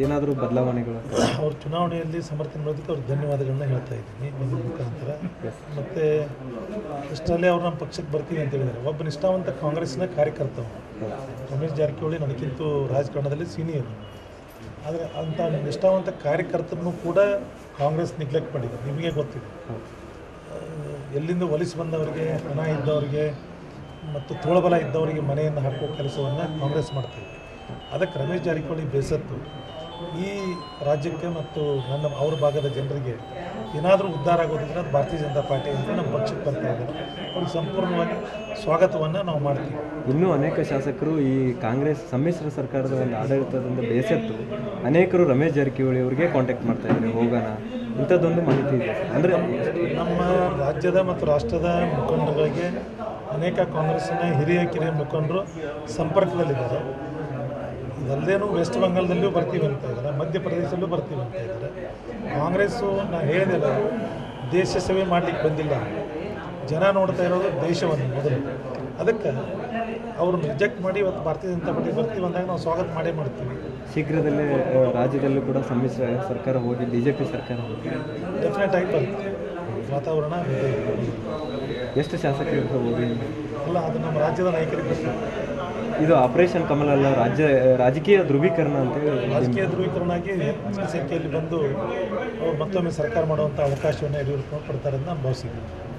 ಏನಾದರೂ ಬದಲಾವಣೆಗಳು ಅವ್ರ ಚುನಾವಣೆಯಲ್ಲಿ ಸಮರ್ಥನೆ ಮಾಡೋದಕ್ಕೆ ಅವ್ರಿಗೆ ಧನ್ಯವಾದಗಳನ್ನ ಹೇಳ್ತಾ ಇದ್ದೀನಿ ನಿಮ್ಮ ಮುಖಾಂತರ ಮತ್ತು ಇಷ್ಟರಲ್ಲೇ ಅವ್ರು ನಮ್ಮ ಪಕ್ಷಕ್ಕೆ ಬರ್ತೀವಿ ಅಂತ ಹೇಳಿದ್ದಾರೆ ಒಬ್ಬ ನಿಷ್ಠಾವಂತ ಕಾಂಗ್ರೆಸ್ನ ಕಾರ್ಯಕರ್ತ ಅವ್ನು. ರಮೇಶ್ ಜಾರಕಿಹೊಳಿ ನನಗಿಂತೂ ರಾಜಕಾರಣದಲ್ಲಿ ಸೀನಿಯರ್ ಆದರೆ ಅಂಥ ನಿಷ್ಠಾವಂತ ಕಾರ್ಯಕರ್ತರನ್ನು ಕೂಡ ಕಾಂಗ್ರೆಸ್ ನಿಗ್ಲೆಕ್ಟ್ ಮಾಡಿದೆ ನಿಮಗೆ ಗೊತ್ತಿದೆ ಆ, ಎಲ್ಲಿಂದ ಒಲಿಸಿ ಬಂದವರಿಗೆ ಹಣ ಇದ್ದವರಿಗೆ ಮತ್ತು ತೋಳಬಲ ಇದ್ದವರಿಗೆ ಮನೆಯನ್ನು ಹಾಕುವ ಕೆಲಸವನ್ನು ಕಾಂಗ್ರೆಸ್ ಮಾಡ್ತಿದೆ ಅದಕ್ಕೆ ರಮೇಶ್ ಜಾರಕಿಹೊಳಿ ಬೇಸತ್ತು ಈ ರಾಜ್ಯಕ್ಕೆ ಮತ್ತು ನನ್ನ ಅವ್ರ ಭಾಗದ ಜನರಿಗೆ ಏನಾದರೂ ಉದ್ಧಾರ ಆಗೋದಿದ್ರೆ ಅದು ಭಾರತೀಯ ಜನತಾ ಪಾರ್ಟಿ ಅಂತ ನಮ್ಮ ಪಕ್ಷಕ್ಕೆ ಬರ್ತಾ ಇದ್ದಾರೆ ಅವ್ರಿಗೆ ಸಂಪೂರ್ಣವಾಗಿ ಸ್ವಾಗತವನ್ನು ನಾವು ಮಾಡ್ತೀವಿ ಇನ್ನೂ ಅನೇಕ ಶಾಸಕರು ಈ ಕಾಂಗ್ರೆಸ್ ಸಮ್ಮಿಶ್ರ ಸರ್ಕಾರದ ಒಂದು ಆಡಳಿತದಿಂದ ಬೇಸತ್ತು ಅನೇಕರು ರಮೇಶ್ ಜಾರಕಿಹೊಳಿ ಅವರಿಗೆ ಕಾಂಟ್ಯಾಕ್ಟ್ ಮಾಡ್ತಾ ಇದ್ದಾರೆ ಹೋಗೋಣ ಇಂಥದ್ದೊಂದು ಮಾಹಿತಿ ಇದೆ ಅಂದರೆ ನಮ್ಮ ರಾಜ್ಯದ ಮತ್ತು ರಾಷ್ಟ್ರದ ಮುಖಂಡರಿಗೆ ಅನೇಕ ಕಾಂಗ್ರೆಸ್ಸಿನ ಹಿರಿಯ ಕಿರಿಯ ಮುಖಂಡರು ಸಂಪರ್ಕದಲ್ಲಿದ್ದಾರೆ ಇದಲ್ಲದೇನು ವೆಸ್ಟ್ ಬೆಂಗಾಲದಲ್ಲೂ ಬರ್ತೀವಿ ಅಂತ ಇದ್ದಾರೆ ಮಧ್ಯಪ್ರದೇಶದಲ್ಲೂ ಬರ್ತೀವಿ ಅಂತ ಇದ್ದಾರೆ ಕಾಂಗ್ರೆಸ್ಸು ನಾನು ಹೇಳಿದೆಲ್ಲ ದೇಶ ಸೇವೆ ಮಾಡಲಿಕ್ಕೆ ಬಂದಿಲ್ಲ ಜನ ನೋಡ್ತಾ ಇರೋದು ದೇಶವನ್ನು ಮೊದಲು ಅದಕ್ಕೆ ಅವ್ರನ್ನ ರಿಜೆಕ್ಟ್ ಮಾಡಿ ಇವತ್ತು ಭಾರತೀಯ ಜನತಾ ಪಾರ್ಟಿ ಬರ್ತೀವಿ ಅಂದಾಗ ನಾವು ಸ್ವಾಗತ ಮಾಡೇ ಮಾಡ್ತೀವಿ ಶೀಘ್ರದಲ್ಲೇ ಆ, ರಾಜ್ಯದಲ್ಲೂ ಕೂಡ ಸಮ್ಮಿಶ್ರ ಸರ್ಕಾರ ಹೋಗಿ ಬಿ ಜೆ ಪಿ ಸರ್ಕಾರ ಹೋಗಿ ಡೆಫಿನೆಟ್ ಆಗಿ ಬರುತ್ತೆ ವಾತಾವರಣ ಇದೆ ಎಷ್ಟು ಶಾಸಕರು ಇರ್ಬೋದು ಅಲ್ಲ ಅದು ನಮ್ಮ ರಾಜ್ಯದ ನಾಯಕರಿಗೆ ಗೊತ್ತು ಇದು ಆಪರೇಷನ್ ಕಮಲ ಅಲ್ಲ ರಾಜ್ಯ ರಾಜಕೀಯ ಧ್ರುವೀಕರಣ ಅಂತೇಳಿ ರಾಜಕೀಯ ಧ್ರುವೀಕರಣ ಆಗಿ ಹೆಚ್ಚಿನ ಸಂಖ್ಯೆಯಲ್ಲಿ ಬಂದು ಅವ್ರು ಮತ್ತೊಮ್ಮೆ ಸರ್ಕಾರ ಮಾಡುವಂಥ ಅವಕಾಶವನ್ನು ಯಡಿಯೂರಪ್ಪ ಕೊಡ್ತಾರೆ ಅಂತ ನಾನು ಭಾವಿಸಿದ್ದೀನಿ